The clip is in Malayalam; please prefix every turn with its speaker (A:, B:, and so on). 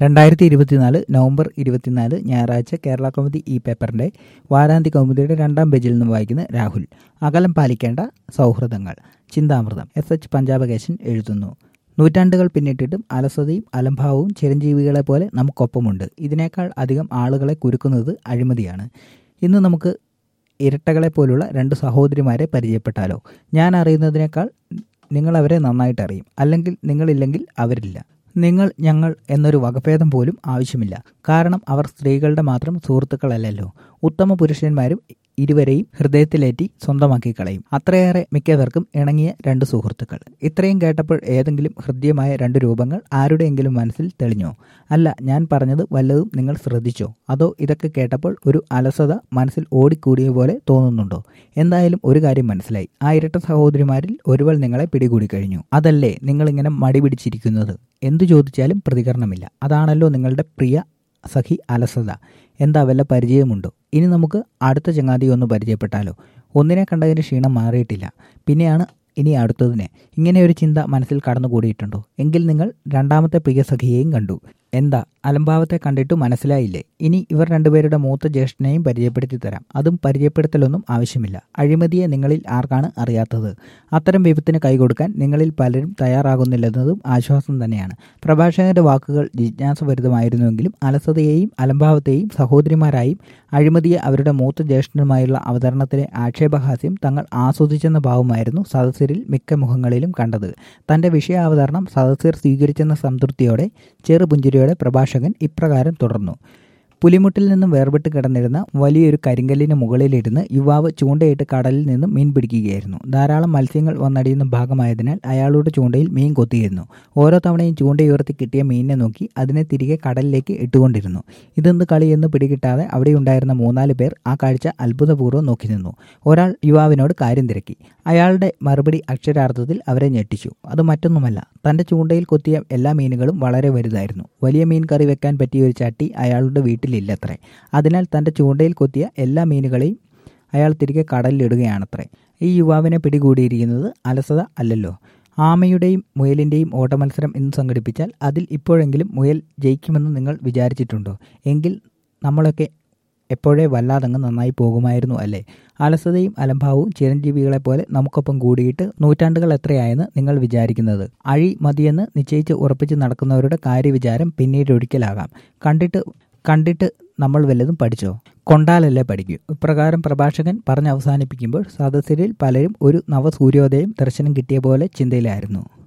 A: രണ്ടായിരത്തി ഇരുപത്തിനാല് നവംബർ ഇരുപത്തിനാല് ഞായറാഴ്ച കേരള കൗമുദി ഈ പേപ്പറിന്റെ വാരാന്ത്യ കൗമുദിയുടെ രണ്ടാം പേജിൽ നിന്ന് വായിക്കുന്ന രാഹുൽ അകലം പാലിക്കേണ്ട സൗഹൃദങ്ങൾ ചിന്താമൃതം എസ് എച്ച് പഞ്ചാബകേശൻ എഴുതുന്നു നൂറ്റാണ്ടുകൾ പിന്നിട്ടിട്ടും അലസതയും അലംഭാവവും ചിരഞ്ജീവികളെ പോലെ നമുക്കൊപ്പമുണ്ട് ഇതിനേക്കാൾ അധികം ആളുകളെ കുരുക്കുന്നത് അഴിമതിയാണ് ഇന്ന് നമുക്ക് ഇരട്ടകളെ പോലുള്ള രണ്ട് സഹോദരിമാരെ പരിചയപ്പെട്ടാലോ ഞാൻ അറിയുന്നതിനേക്കാൾ നിങ്ങൾ അവരെ നന്നായിട്ട് അറിയും അല്ലെങ്കിൽ നിങ്ങളില്ലെങ്കിൽ അവരില്ല നിങ്ങൾ ഞങ്ങൾ എന്നൊരു വകഭേദം പോലും ആവശ്യമില്ല കാരണം അവർ സ്ത്രീകളുടെ മാത്രം സുഹൃത്തുക്കളല്ലല്ലോ ഉത്തമ പുരുഷന്മാരും ഇരുവരെയും ഹൃദയത്തിലേറ്റി സ്വന്തമാക്കി കളയും അത്രയേറെ മിക്കവർക്കും ഇണങ്ങിയ രണ്ട് സുഹൃത്തുക്കൾ ഇത്രയും കേട്ടപ്പോൾ ഏതെങ്കിലും ഹൃദ്യമായ രണ്ട് രൂപങ്ങൾ ആരുടെയെങ്കിലും മനസ്സിൽ തെളിഞ്ഞോ അല്ല ഞാൻ പറഞ്ഞത് വല്ലതും നിങ്ങൾ ശ്രദ്ധിച്ചോ അതോ ഇതൊക്കെ കേട്ടപ്പോൾ ഒരു അലസത മനസ്സിൽ ഓടിക്കൂടിയ പോലെ തോന്നുന്നുണ്ടോ എന്തായാലും ഒരു കാര്യം മനസ്സിലായി ആ ഇരട്ട സഹോദരിമാരിൽ ഒരുവൾ നിങ്ങളെ പിടികൂടി കഴിഞ്ഞു അതല്ലേ നിങ്ങളിങ്ങനെ മടി പിടിച്ചിരിക്കുന്നത് എന്തു ചോദിച്ചാലും പ്രതികരണമില്ല അതാണല്ലോ നിങ്ങളുടെ പ്രിയ സഖി അലസത എന്താ വല്ല പരിചയമുണ്ടോ ഇനി നമുക്ക് അടുത്ത ചങ്ങാതി ഒന്ന് പരിചയപ്പെട്ടാലോ ഒന്നിനെ കണ്ടതിന് ക്ഷീണം മാറിയിട്ടില്ല പിന്നെയാണ് ഇനി അടുത്തതിനെ ഇങ്ങനെ ഒരു ചിന്ത മനസ്സിൽ കടന്നുകൂടിയിട്ടുണ്ടോ എങ്കിൽ നിങ്ങൾ രണ്ടാമത്തെ പ്രിയ സഖിയെയും കണ്ടു എന്താ അലംഭാവത്തെ കണ്ടിട്ട് മനസ്സിലായില്ലേ ഇനി ഇവർ രണ്ടുപേരുടെ മൂത്ത ജ്യേഷ്ഠനെയും പരിചയപ്പെടുത്തി തരാം അതും പരിചയപ്പെടുത്തലൊന്നും ആവശ്യമില്ല അഴിമതിയെ നിങ്ങളിൽ ആർക്കാണ് അറിയാത്തത് അത്തരം വിപത്തിന് കൈകൊടുക്കാൻ നിങ്ങളിൽ പലരും തയ്യാറാകുന്നില്ലെന്നതും ആശ്വാസം തന്നെയാണ് പ്രഭാഷകന്റെ വാക്കുകൾ ജിജ്ഞാസഭരിതമായിരുന്നുവെങ്കിലും അലസതയെയും അലംഭാവത്തെയും സഹോദരിമാരായും അഴിമതിയെ അവരുടെ മൂത്ത ജ്യേഷ്ഠനുമായുള്ള അവതരണത്തിലെ ആക്ഷേപഹാസ്യം തങ്ങൾ ആസ്വദിച്ചെന്ന ഭാവമായിരുന്നു സദസ്യരിൽ മിക്ക മുഖങ്ങളിലും കണ്ടത് തന്റെ വിഷയാവതരണം സദസ്യർ സ്വീകരിച്ചെന്ന സംതൃപ്തിയോടെ ചെറുപുഞ്ചിരിയോടെ പ്രഭാഷകൻ ഇപ്രകാരം തുടർന്നു പുലിമുട്ടിൽ നിന്നും വേർപെട്ട് കിടന്നിരുന്ന വലിയൊരു കരിങ്കല്ലിന് മുകളിലിരുന്ന് യുവാവ് ചൂണ്ടയിട്ട് കടലിൽ നിന്നും മീൻ പിടിക്കുകയായിരുന്നു ധാരാളം മത്സ്യങ്ങൾ വന്നടിയുന്ന ഭാഗമായതിനാൽ അയാളുടെ ചൂണ്ടയിൽ മീൻ കൊത്തിയിരുന്നു ഓരോ തവണയും ചൂണ്ടയുയർത്തി കിട്ടിയ മീനിനെ നോക്കി അതിനെ തിരികെ കടലിലേക്ക് ഇട്ടുകൊണ്ടിരുന്നു ഇതെന്ത് കളിയെന്ന് പിടികിട്ടാതെ അവിടെയുണ്ടായിരുന്ന മൂന്നാല് പേർ ആ കാഴ്ച അത്ഭുതപൂർവ്വം നോക്കി നിന്നു ഒരാൾ യുവാവിനോട് കാര്യം തിരക്കി അയാളുടെ മറുപടി അക്ഷരാർത്ഥത്തിൽ അവരെ ഞെട്ടിച്ചു അത് മറ്റൊന്നുമല്ല തന്റെ ചൂണ്ടയിൽ കൊത്തിയ എല്ലാ മീനുകളും വളരെ വലുതായിരുന്നു വലിയ മീൻ കറി വെക്കാൻ പറ്റിയ ഒരു ചട്ടി അയാളുടെ വീട്ടിലില്ലത്രേ അതിനാൽ തന്റെ ചൂണ്ടയിൽ കൊത്തിയ എല്ലാ മീനുകളെയും അയാൾ തിരികെ കടലിലിടുകയാണത്രേ ഈ യുവാവിനെ പിടികൂടിയിരിക്കുന്നത് അലസത അല്ലല്ലോ ആമയുടെയും മുയലിൻ്റെയും ഓട്ടമത്സരം ഇന്ന് സംഘടിപ്പിച്ചാൽ അതിൽ ഇപ്പോഴെങ്കിലും മുയൽ ജയിക്കുമെന്ന് നിങ്ങൾ വിചാരിച്ചിട്ടുണ്ടോ എങ്കിൽ നമ്മളൊക്കെ എപ്പോഴേ വല്ലാതങ്ങ് നന്നായി പോകുമായിരുന്നു അല്ലേ അലസതയും അലംഭാവവും ചിരഞ്ജീവികളെ പോലെ നമുക്കൊപ്പം കൂടിയിട്ട് നൂറ്റാണ്ടുകൾ എത്രയായെന്ന് നിങ്ങൾ വിചാരിക്കുന്നത് അഴി മതിയെന്ന് നിശ്ചയിച്ച് ഉറപ്പിച്ച് നടക്കുന്നവരുടെ കാര്യവിചാരം പിന്നീട് ഒരിക്കലാകാം കണ്ടിട്ട് കണ്ടിട്ട് നമ്മൾ വല്ലതും പഠിച്ചോ കൊണ്ടാലല്ലേ പഠിക്കൂ ഇപ്രകാരം പ്രഭാഷകൻ പറഞ്ഞ് അവസാനിപ്പിക്കുമ്പോൾ സദസ്യരിൽ പലരും ഒരു നവസൂര്യോദയം ദർശനം കിട്ടിയ പോലെ ചിന്തയിലായിരുന്നു